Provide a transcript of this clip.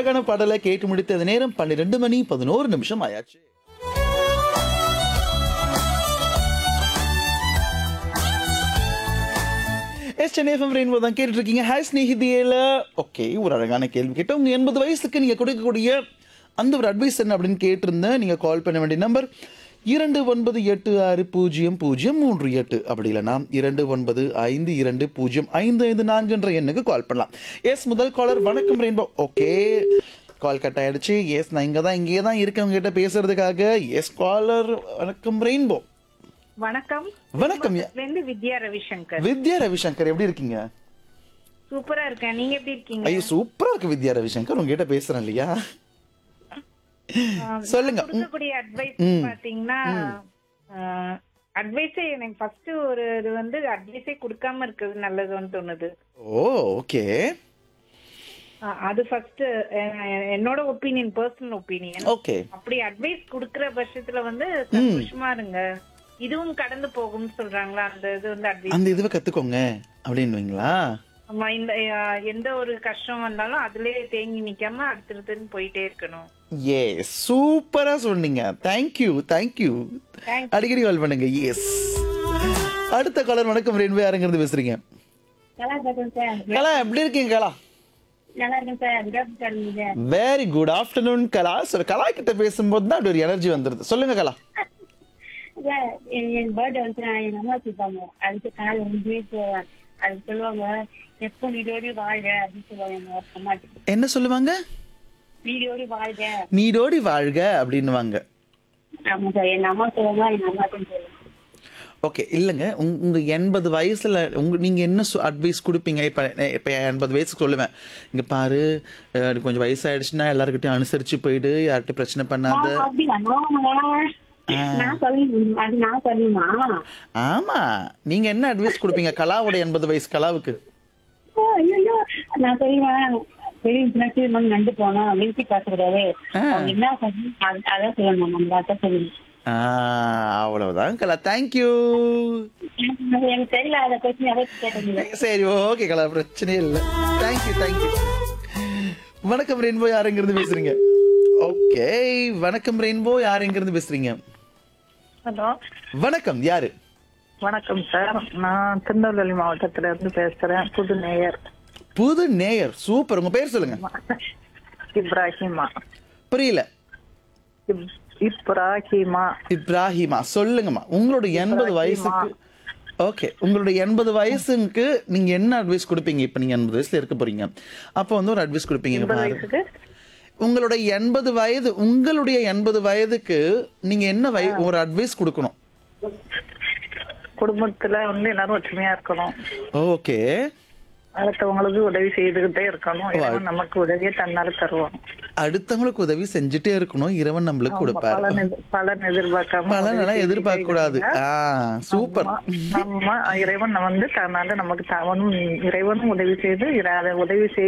அழகான பாடலை கேட்டு முடித்தது நேரம் பன்னிரெண்டு மணி பதினோரு நிமிஷம் ஆயாச்சு எஸ் சென்னை எஃப்எம் ரெயின்போ தான் கேட்டுட்டு இருக்கீங்க ஹாய் ஸ்நேகிதியில ஓகே ஒரு அழகான கேள்வி கேட்டோம் உங்க எண்பது வயசுக்கு நீங்க கொடுக்கக்கூடிய அந்த ஒரு அட்வைஸ் என்ன அப்படின்னு கேட்டிருந்தேன் நீங்க கால் பண்ண வேண்டிய நம்பர் இரண்டு ஒன்பது எட்டு ஆறு பூஜ்ஜியம் பூஜ்ஜியம் மூன்று எட்டு அப்படி இல்லைனா இரண்டு ஒன்பது ஐந்து இரண்டு பூஜ்ஜியம் ஐந்து ஐந்து நான்கு என்ற எண்ணுக்கு கால் பண்ணலாம் எஸ் முதல் காலர் வணக்கம் ரெயின்போ ஓகே கால் கட் ஆயிடுச்சு எஸ் நான் இங்கே தான் இங்கே தான் இருக்கவங்க கிட்ட பேசுறதுக்காக எஸ் காலர் வணக்கம் ரெயின்போ வணக்கம் வணக்கம் யா- இருந்து வித்யா ரவிசங்கர் வித்யா ரவிசங்கர் எப்படி இருக்கீங்க சூப்பரா இருக்கேன் நீங்க எப்படி இருக்கீங்க ஐயோ சூப்பரா இருக்கு வித்யா ரவிசங்கர் உங்ககிட்ட பேசுறேன் இல்லையா ஆஹ் சொல்லுங்க. நான் கொடுக்கக்கூடிய அட்வைஸ் பாத்தீங்கன்னா அட்வைஸே எனக்கு ஃபர்ஸ்ட் ஒரு இது வந்து அட்வைஸே கொடுக்காம இருக்கிறது நல்லதுன்னு தோணுது ஓ ஓகே ஆஹ் அது ஃபர்ஸ்ட் என்னோட ஒப்பீனியன் பர்சனல் ஒப்பீனியன் ஓகே அப்படி அட்வைஸ் கொடுக்கிற பட்சத்துல வந்து சந்தோஷமா இருங்க இதுவும் கடந்து போகும்னு சொல்றாங்களா அந்த இது வந்து அட்வைஸ் அந்த இதுவை கத்துக்கோங்க அப்படின்னுவீங்களா ஆமா இந்த ஆஹ் எந்த ஒரு கஷ்டம் வந்தாலும் அதுலயே தேங்கி நிக்காம அடுத்தடுத்துன்னு போயிட்டே இருக்கணும் ஏ சூப்பரா சொன்னீங்க தேங்க்யூ தேங்க்யூ Thank அடிக்கடி கால் பண்ணுங்க எஸ் அடுத்த காலர் வணக்கம் ரெண்டு யாருங்கிறது பேசுறீங்க நல்லா இருக்கேன் சார் கலா எப்படி இருக்கீங்க கலா நல்லா இருக்கேன் சார் கேப் தருவீங்க very good afternoon Kala sir Kala கிட்ட பேசும்போது தான் அப்படி ஒரு எனர்ஜி வந்துருது சொல்லுங்க கலா சார் என் என் பர்த்டே வந்து நான் எங்க அம்மா வச்சுப்பாங்க அதுக்கு காலை வந்து இப்போ அது சொல்லுவாங்க எப்போ நீடோடி வாழ்க அப்படின்னு சொல்லுவாங்க எங்க அம்மாட்டு என்ன சொல்லுவாங்க நீடோடி வாழ்க நீடோடி வாழ்க அப்படின்னுவாங்க ஆமா சார் எங்க அம்மா சொல்லுவாங்க எங்க அம்மாட்டும் சொல்லுவாங்க ஓகே இல்லைங்க உங்க உங்க எண்பது வயசுல உங்க நீங்க என்ன அட்வைஸ் கொடுப்பீங்க இப்ப இப்ப எண்பது வயசுக்கு சொல்லுவேன் இங்க பாரு அஹ், கொஞ்சம் வயசாயிடுச்சுன்னா எல்லாருக்கிட்டையும் அனுசரிச்சு போயிடு யார்கிட்ட பிரச்சனை பண்ணாத அப்படியா நான் சொல்லணும் அது நான் சொல்லணுமா ஆமா நீங்க என்ன அட்வைஸ் கொடுப்பீங்க கலாவோட எண்பது வயசு கலாவுக்கு ஓ, ஐயையோ. நான் சொல்லுவேன் பெரிய பிள்ளைக்கு நம்ம நண்டு போனோம் வீட்டு பேசக்கூடாது அவங்க என்ன சொல்லணும் அது- அதான் சொல்லணும் நம்ம அதான் சொல்லணும் ஆஹ், அவ்வளவுதான் கலா தேங்க்யூ எனக்கு எனக்கு தெரியல அதை பத்தி அதை கேட்டீங்க சரி ஓகே கலா பிரச்சனையே இல்லை தேங்க்யூ தேங்க்யூ வணக்கம் ரெயின்போ யாருங்கிறது பேசுறீங்க ஓகே வணக்கம் ரெயின்போ யாருங்கிறது பேசுறீங்க ஹலோ வணக்கம் யாரு வணக்கம் சார் நான் திருநெல்வேலி மாவட்டத்துல இருந்து பேசுறேன் புது நேயர் புது நேயர் சூப்பர் உங்க பேர் சொல்லுங்க இப்ராஹிமா புரியல இப்- இப்ராஹிமா இப்ராஹிமா சொல்லுங்கம்மா உங்களோட எண்பது வயசுக்கு ஓகே உங்களோட எண்பது வயசுக்கு நீங்க என்ன அட்வைஸ் கொடுப்பீங்க இப்ப நீங்க எண்பது வயசுல இருக்க போறீங்க அப்போ வந்து ஒரு அட்வைஸ் கொடுப்பீங்க இங்க பாரு. வயசுக்கு உங்களோட எண்பது வயது உங்களுடைய எண்பது வயதுக்கு நீங்க என்ன வய ஒரு அட்வைஸ் கொடுக்கணும் குடும்பத்துல வந்து எல்லாரும் ஒற்றுமையா இருக்கணும் ஓகே அடுத்தவங்களுக்கு உதவி செய்துகிட்டே இருக்கணும் இறைவன் நமக்கு உதவியை தன்னால தருவான் அடுத்தவங்களுக்கு உதவி செஞ்சுட்டே இருக்கணும் இறைவன் நம்மளுக்கு கொடுப்பாரு பலன் எதிர்- பலன் எதிர்பார்க்காம பலன் உதவி எல்லாம் செய்துட்டே எதிர்பார்க்க கூடாது இருங்க. ஆ சூப்பர் நம்ம இறைவன் வந்து தன்னால நமக்கு அவனும் இறைவனும் உதவி செய்து இறை- அதை உதவி செய்து